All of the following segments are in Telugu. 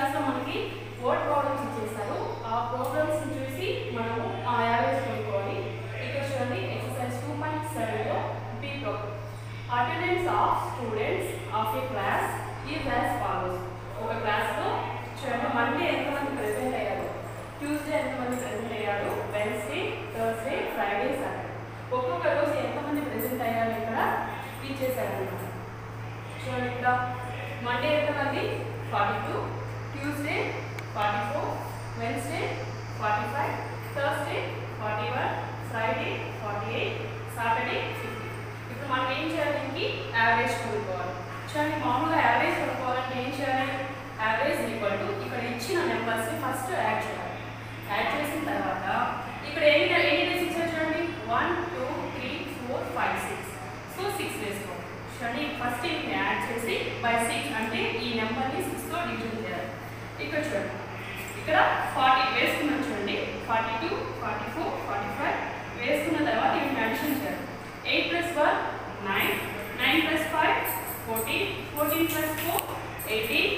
క్లాస్లో మనకి వర్డ్ ప్రాబ్లమ్స్ ఇచ్చేస్తారు ఆ ప్రాబ్లమ్స్ చూసి మనము ఆ యావరేజ్ కొనుక్కోవాలి ఇక్కడ చూడండి ఎక్సర్సైజ్ టూ పాయింట్ సెవెన్లో B problem attendance of students of a class is as follows ఒక క్లాస్లో చూడండి మండే ఎంతమంది ప్రెసెంట్ అయ్యారు ట్యూస్డే ఎంతమంది ప్రెసెంట్ అయ్యారు వెన్స్డే థర్స్డే ఫ్రైడే సాటర్డే ఒక్కొక్క రోజు ఎంతమంది ప్రెసెంట్ అయ్యారు ఇక్కడ ఇచ్చేసారు అన్నమాట చూడండి ఇక్కడ మండే ఎంతమంది forty two Tuesday forty four Wednesday forty five Thursday forty one Friday forty eight Saturday fifty ఇప్పుడు మనం ఏం చేయాలి దీనికి యావరేజ్ కొనుక్కోవాలి చూడండి మామూలుగా యావరేజ్ కొనుక్కోవాలంటే ఏం చేయాలి యావరేజ్ ఈక్వల్ టు ఇక్కడ ఇచ్చిన నెంబర్స్ని ఫస్ట్ యాడ్ చేయాలి యాడ్ చేసిన తర్వాత ఇక్కడ ఎన్ని ఎన్ని డేస్ ఇచ్చారు చూడండి one two three four five six so six వేసుకోండి చూడండి ఫస్ట్ ఇది యాడ్ చేసి బై సిక్స్ అంటే ఈ నెంబర్ని సిక్స్తో డివిజన్ చేయాలి ఇక్కడ చూడండి ఇక్కడ ఫార్టీ వేసుకున్నాం చూడండి forty two forty four forty five వేసుకున్న తర్వాత ఇవి మెన్షన్ చేయాలి eight plus one nine nine plus five fourteen fourteen plus four eighteen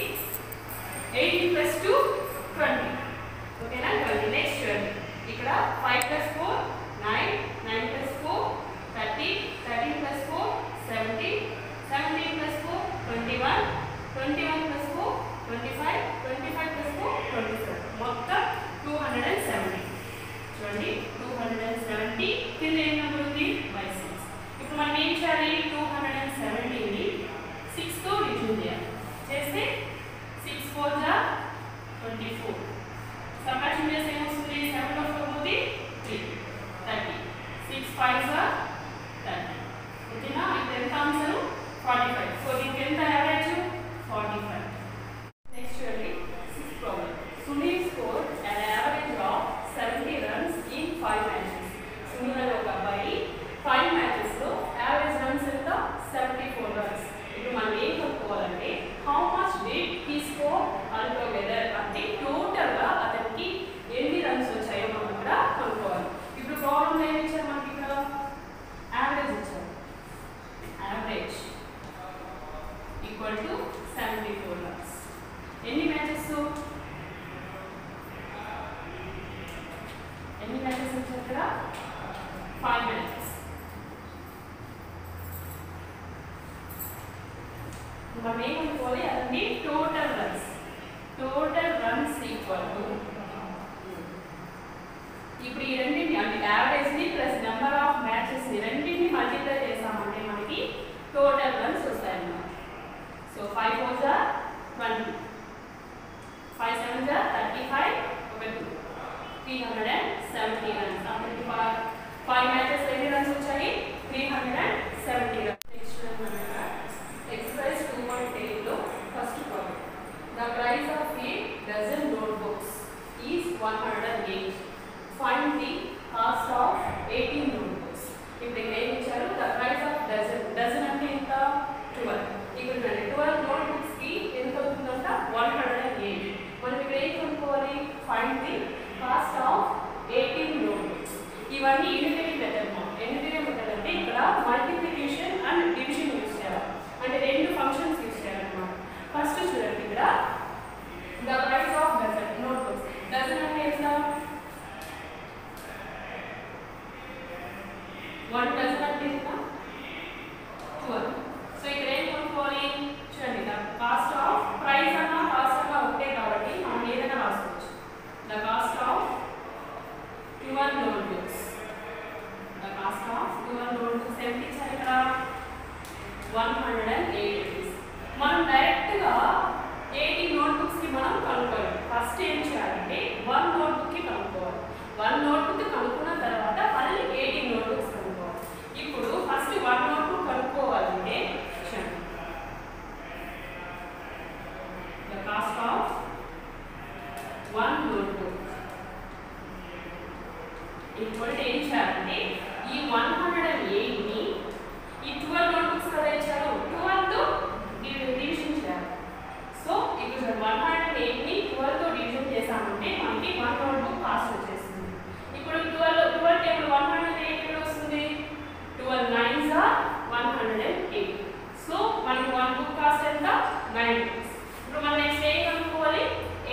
eighteen plus two twenty ఓకేనా ట్వంటీ నెక్స్ట్ చూడండి ఇక్కడ five plus four nine nine plus four thirty thirteen plus four seventeen seventeen plus four twenty one twenty one plus four twenty five twenty five plus four twenty seven మొత్తం టూ హండ్రెడ్ అండ్ సెవెంటీ చూడండి టూ హండ్రెడ్ అండ్ సెవెంటీ కింద ఏం నెంబర్ ఉంది బై సిక్స్ ఇప్పుడు మనం ఏం చేయాలి టూ హండ్రెడ్ అండ్ సెవెంటీని సిక్స్తో డివిజన్ చేయాలి చేస్తే సిక్స్ ఫోర్ జా ట్వంటీ ఫోర్ సబ్ట్రాక్షన్ చేస్తే ఏమొస్తుంది సెవెన్ లో ఫోర్ పోతే త్రీ థర్టీ సిక్స్ ఫైవ్ జా థర్టీ ఓకేనా ఇప్పుడు ఎంత ఆన్సర్ ఫార్టీ ఫైవ్ సో దీనికి ఎంత యావరేజ్ ఫార్టీ ఫైవ్ నెక్స్ట్ చూడండి six problem Sunil score an average of seventy runs in five matches Sunil అనే ఒక అబ్బాయి ఫైవ్ మ్యాచెస్లో యావరేజ్ రన్స్ ఎంత సెవెంటీ ఫోర్ రన్స్ ఇప్పుడు మనం ఏం కనుక్కోవాలంటే how much did he score altogether అంటే టోటల్గా అతనికి ఎన్ని రన్స్ వచ్చాయో మనం ఇక్కడ కనుక్కోవాలి ఇప్పుడు ప్రాబ్లం ఏమి ఇచ్చారు మనకి ఇక్కడ యావరేజ్ ఇచ్చారు average equal to seventy four runs ఎన్ని మ్యాచెస్ ఎన్ని మ్యాచెస్ వచ్చాయి ఇక్కడ ఫైవ్ మ్యాచెస్ మనం ఏమనుకోవాలి అదండి total runs total runs equal to ఇప్పుడు ఈ రెండింటిని అంటే యావరేజ్ ని ప్లస్ నెంబర్ ఆఫ్ మ్యాచెస్ ని రెండింటిని మల్టిప్లై చేసామంటే మనకి టోటల్ రన్స్ వస్తాయన్నమాట సో ఫైవ్ ఫోర్ జా ట్వంటీ ఫైవ్ సెవెన్ జా థర్టీ ఫైవ్ ఒక two three hundred and seventy runs అప్పటికి ఫైవ్ మ్యాచెస్ ఎన్ని రన్స్ వచ్చాయి three hundred and seventy runs next exercise two point ఎయిట్లో first problem the price of a dozen notebooks is one hundred and eight find the cost of eighteen notebooks ఇప్పుడు ఇక్కడ ఏం ఇచ్చారు the price of dozen dozen అంటే ఎంత ట్వెల్వ్ ఇక్కడ చూడండి ట్వెల్వ్ నోట్బుక్స్కి ఎంత అవుతుందంట వన్ హండ్రెడ్ అండ్ ఎయిట్ మనం ఇక్కడ ఏం కొనుక్కోవాలి find the cost of eighteen notebooks ఇవన్నీ యూనిటరీ మెథడ్ యూనిటరీ మెథడ్ అంటే ఇక్కడ మల్టిప్లికేషన్ అండ్ డివిజన్ యూస్ చేయాలి అంటే రెండు ఫంక్షన్స్ యూస్ చేయాలన్నమాట ఫస్ట్ చూడండి ఇక్కడ the price of dozen notebooks dozen అంటే ఎంత వన్ డజన్ అంటే ఎంత ట్వెల్వ్ సో ఇక్కడ ఏం కొనుక్కోవాలి చూడండి ద కాస్ట్ ఆఫ్ ప్రైస్ అన్న కాస్ట్ అన్న ఒకటే కాబట్టి మనం ఏదైనా రాసుకోవచ్చు the cost of twelve notebooks the cost of twelve notebooks ఎంత ఇచ్చారు ఇక్కడ one hundred and eight rupees మనం డైరెక్ట్గా ఎయిటీ నోట్బుక్స్కి మనం కనుక్కోవాలి ఫస్ట్ ఏం చేయాలంటే వన్ నోట్బుక్కి కనుక్కోవాలి వన్ నోట్బుక్ కనుక్కున్న తర్వాత మళ్ళీ ఎయిటీ నోట్బుక్స్ కనుక్కోవాలి ఇప్పుడు ఫస్ట్ వన్ నోట్బుక్ కనుక్కోవాలంటే చూడండి the cost of one notebook equal ఏం చేయాలంటే ఈ వన్ హండ్రెడ్ అండ్ ఎయిట్ని ఈ ట్వెల్వ్ నోట్బుక్స్ కదా ఇచ్చారు ట్వెల్వ్తో డివిజన్ చేయాలి సో ఇప్పుడు వన్ హండ్రెడ్ ఎయిట్ని ట్వెల్వ్తో డివిజన్ చేసామంటే మనకి వన్ నోట్బుక్ కాస్ట్ వచ్చేస్తుంది ఇప్పుడు twelve twelve table one hundred eight ఎక్కడ వస్తుంది twelve nines are one hundred and eight so మనకి వన్ బుక్ కాస్ట్ ఎంత నైన్ రూపీస్ ఇప్పుడు మనం నెక్స్ట్ ఏం కనుక్కోవాలి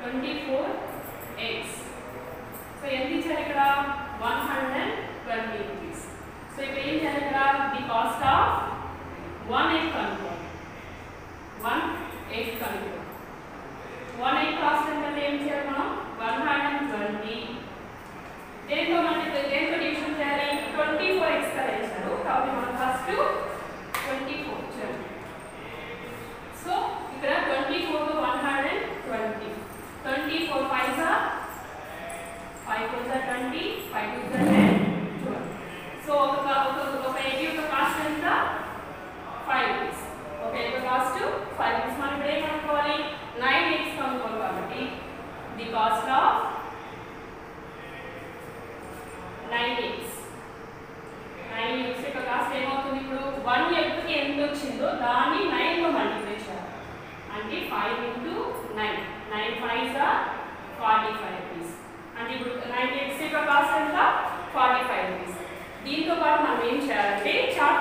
ట్వంటీ ఫోర్ ఎక్స్ సో ఎంత ఇచ్చారు ఇక్కడ one hundred and twenty rupees so ఇప్పుడు ఏం చేయాలి ఇక్కడ the cost of one eight కనుక్కోండి వన్ ఎయిట్ కనుక్కోండి వన్ ఎయిట్ కాస్ట్ ఎంత ఏం చేయాలి మనం వన్ హండ్రెడ్ అండ్ ట్వంటీ దేంతో మనకి దేంతో డివిజన్ చేయాలి ట్వంటీ ఫోర్ ఎక్స్ కదా ఇచ్చారు కాబట్టి మనం ఫస్ట్ ట్వంటీ ఫోర్ చేయాలి సో ఇక్కడ twenty four one hundred and twenty twenty four five are five four are twenty five two are ten twelve so ఒక ఒక ఒక ఎగ్ యొక్క కాస్ట్ ఎంత ఫైవ్ రూపీస్ ఒక ఎగ్ కాస్ట్ ఫైవ్ రూపీస్ మనం ఇప్పుడు ఏం కనుక్కోవాలి నైన్ ఎగ్స్ కనుక్కోవాలి కాబట్టి the cost of nine eggs nine eggs యొక్క కాస్ట్ ఏమవుతుంది ఇప్పుడు వన్ ఎగ్కి ఎంత వచ్చిందో దాన్ని నైన్తో మల్టిప్లై చేయాలి అంటే five into nine nine five are forty five rupees అంటే ఇప్పుడు నైన్ ఎగ్స్ యొక్క కాస్ట్ ఎంత ఫార్టీ ఫైవ్ రూపీస్ దీంతో పాటు మనం ఏం చేయాలంటే చార్ట్